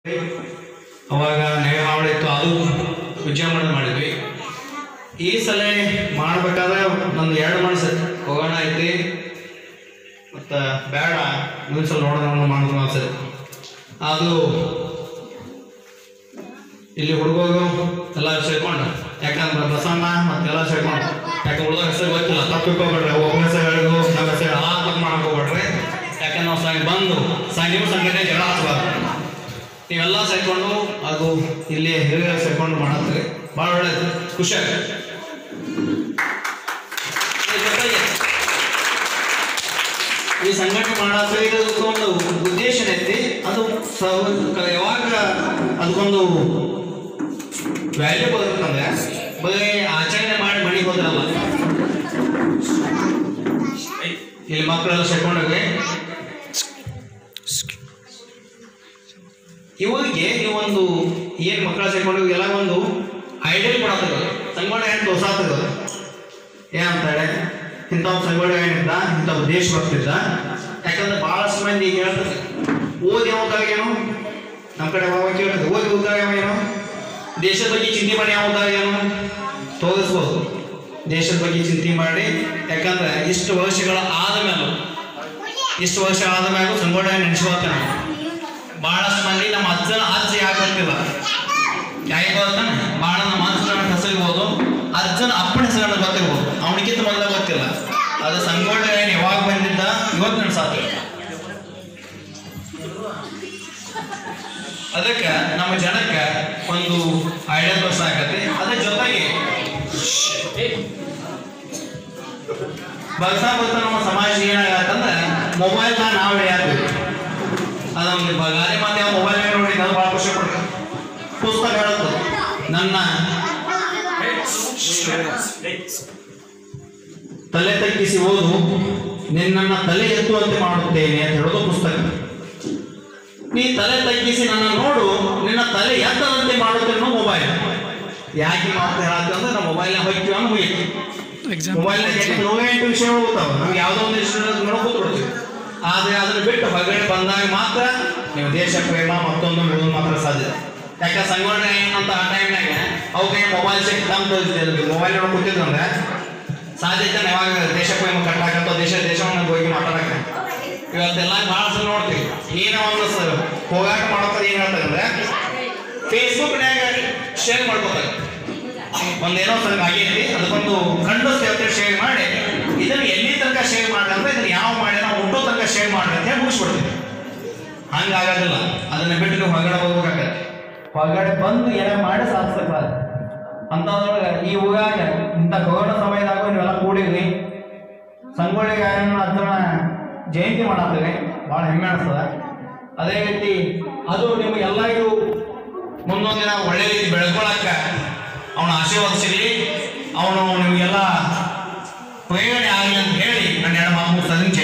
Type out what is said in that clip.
ಅವಾಗ ನೇಹಾವಳಿ ಇತ್ತು ಅದು ವಿಜಯಮಂಡ ಮಾಡಿದ್ವಿ ಈ ಸಲ ಮಾಡ್ಬೇಕಾದ್ರೆ ನಂದು ಎರಡು ಮನಸ್ಸು ಹೋಗೋಣ ಐತಿ ಮತ್ತು ಬೇಡ ಇನ್ನೊಂದು ಸಲ ನೋಡೋಣ ಮಾಡಿದ್ರು ಅನ್ಸತ್ತೆ ಅದು ಇಲ್ಲಿ ಹುಡುಗರು ಎಲ್ಲ ಸೇರ್ಕೊಂಡು ಯಾಕಂದ್ರೆ ಬಸಣ್ಣ ಮತ್ತೆಲ್ಲ ಸೇರ್ಕೊಂಡು ಯಾಕಂದ್ರೆ ಉಳಿದ ಹೆಸರು ಗೊತ್ತಿಲ್ಲ ತಪ್ಪಿಕೋಬೇಡ್ರಿ ಒಬ್ಬ ಹೆಸರು ಹೇಳಿದ್ರು ನಮ್ಮ ಹೆಸರು ಆ ತಪ್ಪು ಮಾಡಕ್ ಹೋಗ್ಬೇಡ್ರಿ ಯಾಕಂದ್ರೆ ನಾವು ಸಂಘ ಬಂದು ಸಂಘ ನಿಮ್ಮ ಸಂಘಟನೆ ಜಗಳ ಹಚ್ಚಬಾರ್ದು ನೀವೆಲ್ಲ ಸೇರ್ಕೊಂಡು ಅದು ಇಲ್ಲಿ ಹಿರಿಯರು ಸೇರ್ಕೊಂಡು ಮಾಡತ್ರಿ ಭಾಳ ಒಳ್ಳೇದು ಖುಷಿ ಆಗ್ತದೆ ಇದ್ರ ಜೊತೆಗೆ ಈ ಸಂಘಟನೆ ಮಾಡಕ್ಕೆ ಇದಕ್ಕೆ ಒಂದು ಉದ್ದೇಶ ಐತಿ ಅದು ಸ- ಕ- ಯಾವಾಗ ಅದಕ್ಕೊಂದು ವ್ಯಾಲ್ಯೂ ಬರುತ್ತಂದ್ರೆ ಬರೀ ಆಚರಣೆ ಮಾಡಿ ಮನೆಗೆ ಹೋದ್ರಲ್ಲ ಇಲ್ಲಿ ಮಕ್ಕಳೆಲ್ಲ ಸೇರ್ಕೊಂಡೋಗಿ ಇವರಿಗೆ ನೀವೊಂದು ಏನು ಮಕ್ಕಳ ಸೇರ್ಕೊಂಡು ಎಲ್ಲ ಒಂದು ಐಡಿಯಲ್ ಕೊಡತ್ತದ ಸಂಗೋಡ ಏನು ತೋರ್ಸಾತದ ಏನಂತಾಳೆ ಇಂಥ ಒಂದು ಸಂಗೋಡ ಏನಿದ್ದ ಇಂಥ ದೇಶ ಬರ್ತಿದ್ದ ಯಾಕಂದ್ರೆ ಬಹಳಷ್ಟು ಮಂದಿ ಈಗ ಹೇಳ್ತಾರೆ ಓದಿ ಉದ್ಯೋಗ ಏನು ನಮ್ಮ ಕಡೆ ಬಾಬಾ ಕೇಳ್ತದೆ ಓದಿ ಉದ್ಯೋಗ ಏನು ದೇಶದ ಬಗ್ಗೆ ಚಿಂತೆ ಮಾಡಿ ಯಾವ ಉದ್ಯೋಗ ಏನು ತೋರಿಸ್ಬೋದು ದೇಶದ ಬಗ್ಗೆ ಚಿಂತೆ ಮಾಡಿ ಯಾಕಂದ್ರೆ ಇಷ್ಟು ವರ್ಷಗಳ ಆದ ಮೇಲೆ ಇಷ್ಟು ವರ್ಷ ಆದ ಮ್ಯಾಗೂ ಸಂಗೋಡ ನೆನೆಸ್ಕೋತಾನೆ ಬಹಳಷ್ಟು ಮಂದಿ ನಮ್ಮ ಅಜ್ಜನ ಅಜ್ಜ ಯಾಕೆ ಗೊತ್ತಿಲ್ಲ ಯಾಕೆ ಗೊತ್ತಾನೆ ಬಹಳ ನಮ್ಮ ಅಜ್ಜನ ಹೆಸರಿರ್ಬೋದು ಅಜ್ಜನ ಅಪ್ಪನ ಹೆಸರನ್ನು ಗೊತ್ತಿರ್ಬೋದು ಅವನಿಗಿಂತ ಮೊದಲ ಗೊತ್ತಿಲ್ಲ ಅದು ಸಂಗೋಳ ಏನು ಯಾವಾಗ ಬಂದಿದ್ದ ಇವತ್ತು ನಡೆಸಾತ ಅದಕ್ಕೆ ನಮ್ಮ ಜನಕ್ಕೆ ಒಂದು ಐಡಿಯಾ ತೋರ್ಸಾಕತ್ತೆ ಅದ್ರ ಜೊತೆಗೆ ಬರ್ತಾ ಬರ್ತಾ ನಮ್ಮ ಸಮಾಜ ಏನಾಗತ್ತಂದ್ರೆ ಮೊಬೈಲ್ ನಾವು ಹಿಡಿಯಾತೀವಿ ಅದೊಂದು ಬ- ಗಾದೆ ಮಾತು ಯಾವ ಮೊಬೈಲ್ ಮೇಲೆ ನೋಡಿ ಅದು ಭಾಳ ಖುಷಿ ಪಡ್ತಾರೆ ಪುಸ್ತಕ ಹೇಳುತ್ತೆ ನನ್ನ ತಲೆ ತಗ್ಗಿಸಿ ಓದು ನಿನ್ನನ್ನು ತಲೆ ಎತ್ತುವಂತೆ ಮಾಡುತ್ತೇನೆ ಅಂತ ಹೇಳೋದು ಪುಸ್ತಕ ನೀ ತಲೆ ತಗ್ಗಿಸಿ ನನ್ನ ನೋಡು ನಿನ್ನ ತಲೆ ಎತ್ತದಂತೆ ಮಾಡುತ್ತೆ ಅನ್ನೋ ಮೊಬೈಲ್ ಯಾಕೆ ಮಾತು ಹೇಳತ್ತೆ ಅಂದ್ರೆ ನಾವು ಮೊಬೈಲ್ನ ಹೊಯ್ತೀವಿ ಅನ್ನೋ ಮುಗಿತು ಮೊಬೈಲ್ ನೂರ ಎಂಟು ವಿಷಯಗಳು ಹೋಗ್ತಾವ ನಮ್ಗೆ ಯಾವುದೋ ಒಂದು ವಿಷಯ ನೋಡಕ್ ಕೂತ್ಬಿಡ್ತೀವಿ ಆದ್ರೆ ಅದನ್ನ ಬಿಟ್ಟು ಹೊರಗಡೆ ಬಂದಾಗ ಮಾತ್ರ ನೀವು ದೇಶ ಪ್ರೇಮ ಮತ್ತೊಂದು ಮುಗಿದು ಮಾತ್ರ ಸಾಧ್ಯ ಯಾಕೆ ಸಂಘಟನೆ ಏನಂತ ಆ ಟೈಮ್ನಾಗ ಅವ್ರಿಗೆ ಮೊಬೈಲ್ ಸಿಕ್ ತಮ್ಮ ತೋರಿಸ್ತಿದ್ರು ಮೊಬೈಲ್ ನೋಡಕ್ ಕೂತಿದ್ರಂದ್ರೆ ಸಾಧ್ಯತೆ ಯಾವಾಗ ದೇಶ ಪ್ರೇಮ ಕಟ್ಟಾಕತ್ತೋ ದೇಶ ದೇಶವನ್ನು ಹೋಗಿ ಮಾತಾಡಕ್ಕೆ ಇವತ್ತೆಲ್ಲ ಭಾಳ ಸಲ ನೋಡ್ತೀವಿ ಏನೋ ಒಂದು ಸ ಹೋಗಾಟ ಮಾಡೋಕೆ ಏನು ಹೇಳ್ತಾರೆ ಅಂದ್ರೆ ಫೇಸ್ಬುಕ್ನ್ಯಾಗ ಶೇರ್ ಮಾಡ್ಕೋತಾರೆ ಒಂದೇನೋ ಸಂಘ ಆಗೈತಿ ಅದಕ್ಕೊಂದು ಕಂಡು ಸೇರ್ತೆ ಶೇರ್ ಮಾಡಿ ಇದನ್ನ ಎಲ್ಲಿ ತನಕ ಶೇರ್ ಮಾಡ್ದಂದ್ರೆ ಇದನ್ನ ಯಾವ ಮಾಡಿ ನಾವು ಹುಟ್ಟೋ ತನಕ ಶೇರ್ ಮಾಡಿ ಅಂತ ಹೇಳಿ ಮುಗಿಸ್ಬಿಡ್ತೀವಿ ಹಂಗಾಗೋದಿಲ್ಲ ಅದನ್ನ ಬಿಟ್ಟು ನೀವು ಹೊರಗಡೆ ಹೋಗ್ಬೇಕಾಗತ್ತೆ ಹೊರಗಡೆ ಬಂದು ಏನೋ ಮಾಡಿ ಸಾಧಿಸ್ಬೇಕಾದ ಅಂತದ್ರೊಳಗೆ ಈ ಊರಾಗ ಇಂಥ ಕೊರೋನಾ ಸಮಯದಾಗ ನೀವೆಲ್ಲ ಕೂಡಿದ್ರಿ ಸಂಗೊಳ್ಳಿ ಗಾಯನ ಅದನ್ನ ಜಯಂತಿ ಮಾಡತ್ತೀವಿ ಭಾಳ ಹೆಮ್ಮೆ ಅನಿಸ್ತದ ಅದೇ ರೀತಿ ಅದು ನಿಮ್ಗೆ ಎಲ್ಲರಿಗೂ ಮುಂದೊಂದು ದಿನ ಒಳ್ಳೆ ರೀತಿ ಬೆಳ್ಕೊಳಕ್ಕ ಅವನ ಆಶೀರ್ವಾದ ಸಿಗಲಿ ಅವನು ನಿಮಗೆಲ್ಲ ಪ್ರೇರಣೆ ಆಗಲಿ ಅಂತ ಹೇಳಿ ನನ್ನ ಎರಡು ಮಾತು ಸದಿಂಚೆ